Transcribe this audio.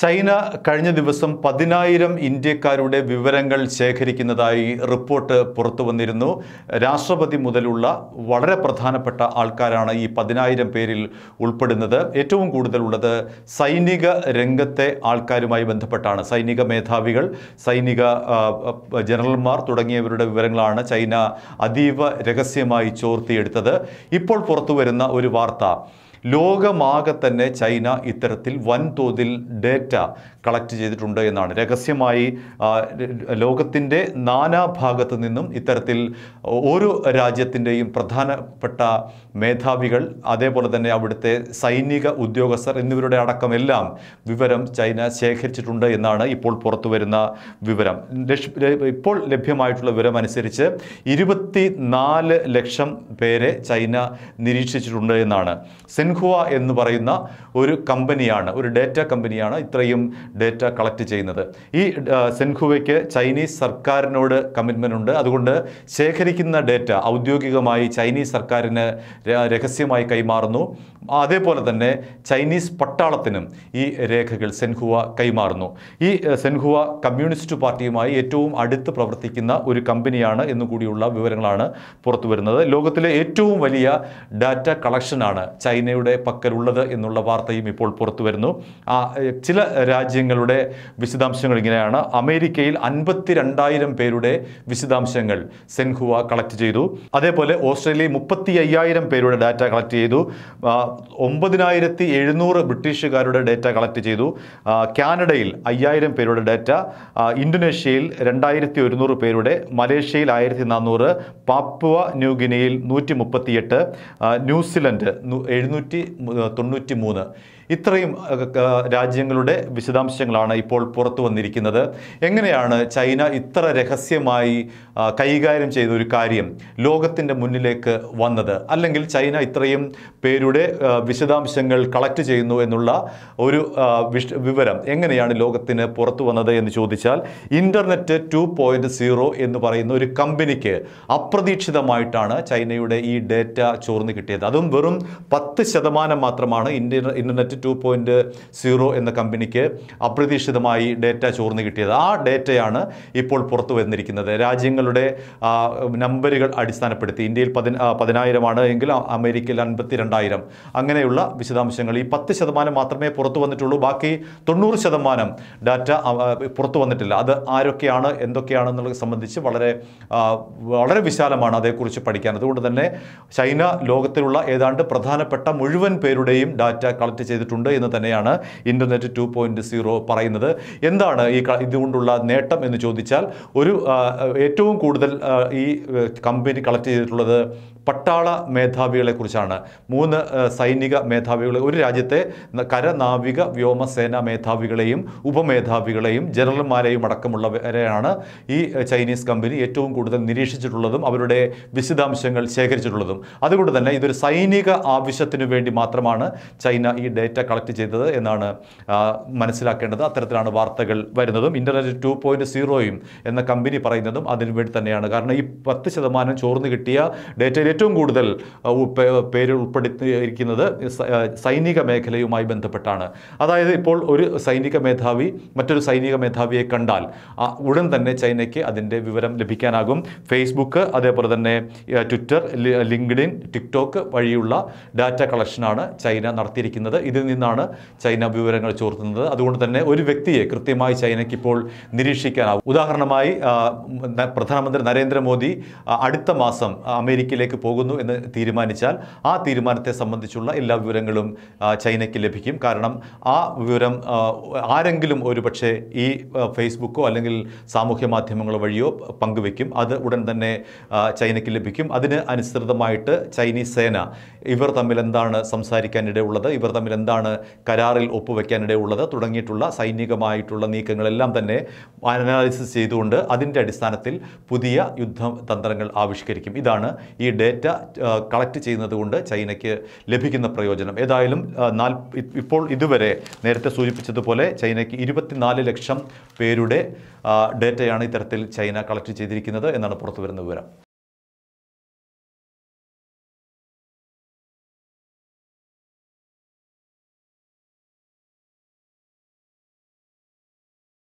China കഴിഞ്ഞ ദിവസം പതിനായിരം ഇന്ത്യക്കാരുടെ വിവരങ്ങൾ ശേഖരിക്കുന്നതായി റിപ്പോർട്ട് പുറത്തു വന്നിരുന്നു രാഷ്ട്രപതി മുതലുള്ള വളരെ പ്രധാനപ്പെട്ട ആൾക്കാരാണ് ഈ പതിനായിരം പേരിൽ ഉൾപ്പെടുന്നത് ഏറ്റവും കൂടുതലുള്ളത് സൈനിക രംഗത്തെ ആൾക്കാരുമായി ബന്ധപ്പെട്ടാണ് സൈനിക മേധാവികൾ സൈനിക ആ, ആ, ജനറൽമാർ തുടങ്ങിയവരുടെ വിവരങ്ങളാണ് ചൈന അതീവ രഹസ്യമായി ചോർത്തിയെടുത്തത് ഇപ്പോൾ പുറത്തു വരുന്ന ഒരു വാർത്ത ലോകമാകെ തന്നെ ചൈന ഇത്തരത്തിൽ വൻതോതിൽ ഡേറ്റ കളക്ട് ചെയ്തിട്ടുണ്ട് എന്നാണ് രഹസ്യമായി ആ, ലോകത്തിൻ്റെ നാനാഭാഗത്തു നിന്നും ഇത്തരത്തിൽ ഓരോ രാജ്യത്തിൻ്റെയും പ്രധാനപ്പെട്ട മേധാവികൾ അതേപോലെ തന്നെ അവിടുത്തെ സൈനിക ഉദ്യോഗസ്ഥർ എന്നിവരുടെ അടക്കമെല്ലാം വിവരം ചൈന ശേഖരിച്ചിട്ടുണ്ട് എന്നാണ് ഇപ്പോൾ പുറത്തു വരുന്ന വിവരം ലക്ഷ- ഇപ്പോൾ ലഭ്യമായിട്ടുള്ള വിവരം അനുസരിച്ച് ഇരുപത്തി നാല് ലക്ഷം പേരെ ചൈന നിരീക്ഷിച്ചിട്ടുണ്ട് എന്നാണ് സെൻഹുവ എന്ന് പറയുന്ന ഒരു കമ്പനിയാണ് ഒരു ഡേറ്റ കമ്പനിയാണ് ഇത്രയും ഡേറ്റ കളക്ട് ചെയ്യുന്നത് ഈ ആ, സെൻഹുവയ്ക്ക് ചൈനീസ് സർക്കാരിനോട് കമ്മിറ്റ്മെൻ്റ് ഉണ്ട് അതുകൊണ്ട് ശേഖരിക്കുന്ന ഡേറ്റ ഔദ്യോഗികമായി ചൈനീസ് സർക്കാരിന് ര- രഹസ്യമായി കൈമാറുന്നു അതേപോലെ തന്നെ ചൈനീസ് പട്ടാളത്തിനും ഈ രേഖകൾ സെൻഹുവ കൈമാറുന്നു ഈ ഏഹ്, സെൻഹുവ കമ്മ്യൂണിസ്റ്റ് പാർട്ടിയുമായി ഏറ്റവും അടുത്ത് പ്രവർത്തിക്കുന്ന ഒരു കമ്പനിയാണ് എന്നുകൂടിയുള്ള വിവരങ്ങളാണ് പുറത്തു വരുന്നത് ലോകത്തിലെ ഏറ്റവും വലിയ ഡാറ്റ കളക്ഷനാണ് ചൈനയുടെ പക്കലുള്ളത് എന്നുള്ള വാർത്തയും ഇപ്പോൾ പുറത്തു വരുന്നു ആ ഏഹ്, ചില രാജ്യങ്ങളുടെ വിശദാംശങ്ങൾ ഇങ്ങനെയാണ് അമേരിക്കയിൽ അൻപത്തി രണ്ടായിരം പേരുടെ വിശദാംശങ്ങൾ സെൻഹുവ കളക്ട് ചെയ്തു അതേപോലെ ഓസ്ട്രേലിയയിൽ മുപ്പത്തി അയ്യായിരം പേരുടെ ഡാറ്റ കളക്ട് ചെയ്തു ആ, ഒമ്പതിനായിരത്തി എഴുന്നൂറ് ബ്രിട്ടീഷുകാരുടെ ഡേറ്റ കളക്ട് ചെയ്തു ആ, കാനഡയിൽ അയ്യായിരം പേരുടെ ഡേറ്റ ആ, ഇന്തോനേഷ്യയിൽ രണ്ടായിരത്തി ഒരുന്നൂറ് പേരുടെ മലേഷ്യയിൽ ആയിരത്തി നാനൂറ് പാപ്പുവ ന്യൂഗിനിയിൽ നൂറ്റി മുപ്പത്തിയെട്ട് ആ, ന്യൂസിലൻഡ് നു- എഴുന്നൂറ്റി മു- തൊണ്ണൂറ്റി മൂന്ന് ഇത്രയും അഹ്, ക- രാജ്യങ്ങളുടെ വിശദാംശങ്ങളാണ് ഇപ്പോൾ പുറത്തു വന്നിരിക്കുന്നത് എങ്ങനെയാണ് ചൈന ഇത്ര രഹസ്യമായി ആ, കൈകാര്യം ചെയ്ത ഒരു കാര്യം ലോകത്തിൻ്റെ മുന്നിലേക്ക് വന്നത് അല്ലെങ്കിൽ ചൈന ഇത്രയും പേരുടെ ആ, വിശദാംശങ്ങൾ കളക്ട് ചെയ്യുന്നു എന്നുള്ള ഒരു ആ, വിഷ- വിവരം എങ്ങനെയാണ് ലോകത്തിന് പുറത്തു വന്നത് എന്ന് ചോദിച്ചാൽ ഇൻ്റർനെറ്റ് ടു പോയിൻറ്റ് സീറോ എന്ന് പറയുന്ന ഒരു കമ്പനിക്ക് അപ്രതീക്ഷിതമായിട്ടാണ് ചൈനയുടെ ഈ ഡേറ്റ ചോർന്ന് കിട്ടിയത് അതും വെറും പത്ത് ശതമാനം മാത്രമാണ് India internet two point zero എന്ന കമ്പനിക്ക് അപ്രതീക്ഷിതമായി ഡേറ്റ ചോർന്ന് കിട്ടിയത് ആ ഡേറ്റയാണ് ഇപ്പോൾ പുറത്തു വന്നിരിക്കുന്നത് രാജ്യങ്ങളുടെ ആ, നമ്പറുകൾ അടിസ്ഥാനപ്പെടുത്തി ഇന്ത്യയിൽ പതിന ആ, പതിനായിരമാണ് എങ്കിൽ അ- അമേരിക്കയിൽ അൻപത്തി രണ്ടായിരം അങ്ങനെയുള്ള വിശദാംശങ്ങൾ ഈ പത്ത് ശതമാനം മാത്രമേ പുറത്തു വന്നിട്ടുള്ളൂ ബാക്കി തൊണ്ണൂറ് ശതമാനം ഡാറ്റ ആ, ആ, പുറത്തു വന്നിട്ടില്ല അത് ആരൊക്കെയാണ് എന്തൊക്കെയാണെന്നുള്ളത് സംബന്ധിച്ച് വളരെ ആ, വളരെ വിശാലമാണ് അതേക്കുറിച്ച് പഠിക്കാൻ അതുകൊണ്ട് തന്നെ ചൈന ലോകത്തിലുള്ള ഏതാണ്ട് പ്രധാനപ്പെട്ട മുഴുവൻ പേരുടെയും ഡാറ്റ കളക്ട് ചെയ്തിട്ടുണ്ട് എന്ന് തന്നെയാണ് ഇൻ്റർനെറ്റ് ടു പോയിൻറ്റ് സീറോ പറയുന്നത് എന്താണ് ഈ ക- ഇതുകൊണ്ടുള്ള നേട്ടം എന്ന് ചോദിച്ചാൽ ഒരു ആ, ഏറ്റവും കൂടുതൽ ആ, ഈ ഏഹ്, കമ്പനി കളക്ട് ചെയ്തിട്ടുള്ളത് പട്ടാള മേധാവികളെ കുറിച്ചാണ് മൂന്ന് ഏഹ്, സൈനിക മേധാവികളെ ഒരു രാജ്യത്തെ ന- കര നാവിക വ്യോമസേന മേധാവികളെയും ഉപമേധാവികളെയും ജനറൽമാരെയും അടക്കമുള്ളവരെയാണ് ഈ ഏഹ്, ചൈനീസ് കമ്പനി ഏറ്റവും കൂടുതൽ നിരീക്ഷിച്ചിട്ടുള്ളതും അവരുടെ വിശദാംശങ്ങൾ ശേഖരിച്ചിട്ടുള്ളതും അതുകൊണ്ട് തന്നെ ഇതൊരു സൈനിക ആവശ്യത്തിനു വേണ്ടി മാത്രമാണ് ചൈന ഈ ഡേറ്റ കളക്ട് ചെയ്തത് എന്നാണ് ആ, മനസ്സിലാക്കേണ്ടത് അത്തരത്തിലാണ് വാർത്തകൾ വരുന്നതും ഇൻ്റർനെറ്റ് ടു പോയിൻറ്റ് സീറോയും എന്ന കമ്പനി പറയുന്നതും അതിനു വേണ്ടി തന്നെയാണ് കാരണം ഈ പത്ത് ശതമാനം ചോർന്ന് കിട്ടിയ ഡേറ്റയിൽ ഏറ്റവും കൂടുതൽ ആ, ഉ- പേ- പേര് ഉൾപ്പെടുത്തിയിരിക്കുന്നത് സ- ആ, സൈനിക മേഖലയുമായി ബന്ധപ്പെട്ടാണ് അതായത് ഇപ്പോൾ ഒരു സൈനിക മേധാവി മറ്റൊരു സൈനിക മേധാവിയെ കണ്ടാൽ ആ, ഉടൻ തന്നെ ചൈനയ്ക്ക് അതിൻ്റെ വിവരം ലഭിക്കാനാകും ഫേസ്ബുക്ക് അതേപോലെ തന്നെ ആ, ട്വിറ്റർ ലി- ലിങ്ക്ഡിൻ ടിക്ടോക്ക് വഴിയുള്ള ഡാറ്റ കളക്ഷനാണ് ചൈന നടത്തിയിരിക്കുന്നത് ഇതിൽ നിന്നാണ് ചൈന വിവരങ്ങൾ ചോർത്തുന്നത് അതുകൊണ്ട് തന്നെ ഒരു വ്യക്തിയെ കൃത്യമായി ചൈനയ്ക്ക് ഇപ്പോൾ നിരീക്ഷിക്കാനാവും ഉദാഹരണമായി ആ, ന- പ്രധാനമന്ത്രി നരേന്ദ്രമോദി ആ, അടുത്ത മാസം ആ, അമേരിക്കയിലേക്ക് പോകുന്നു എന്ന് തീരുമാനിച്ചാൽ ആ തീരുമാനത്തെ സംബന്ധിച്ചുള്ള എല്ലാ വിവരങ്ങളും ആ, ചൈനയ്ക്ക് ലഭിക്കും കാരണം ആ വിവരം ആ, ആരെങ്കിലും ഒരു പക്ഷേ ഈ ആ, ഫേസ്ബുക്കോ അല്ലെങ്കിൽ സാമൂഹ്യ മാധ്യമങ്ങളോ വഴിയോ പങ്കുവെക്കും അത് ഉടൻ തന്നെ ആ, ചൈനയ്ക്ക് ലഭിക്കും അതിന് അനുസൃതമായിട്ട് ചൈനീസ് സേന ഇവർ തമ്മിൽ എന്താണ് സംസാരിക്കാനിടയുള്ളത് ഇവർ തമ്മിൽ എന്താണ് കരാറിൽ ഒപ്പുവെക്കാനിടയുള്ളത് തുടങ്ങിയിട്ടുള്ള സൈനികമായിട്ടുള്ള നീക്കങ്ങളെല്ലാം തന്നെ അനാലിസിസ് ചെയ്തുകൊണ്ട് അതിൻ്റെ അടിസ്ഥാനത്തിൽ പുതിയ യുദ്ധ തന്ത്രങ്ങൾ ആവിഷ്കരിക്കും ഇതാണ് ഈ ഡേറ്റ കളക്ട് ചെയ്യുന്നത് കൊണ്ട് ചൈനയ്ക്ക് ലഭിക്കുന്ന പ്രയോജനം ഏതായാലും ആ, നാൽ- ഇ- ഇപ്പോൾ ഇതുവരെ നേരത്തെ സൂചിപ്പിച്ചതുപോലെ ചൈനയ്ക്ക് ഇരുപത്തിനാല് ലക്ഷം പേരുടെ ആ, ഡേറ്റയാണ് ഇത്തരത്തിൽ ചൈന കളക്ട് ചെയ്തിരിക്കുന്നത് എന്നാണ് പുറത്തു വരുന്ന വിവരം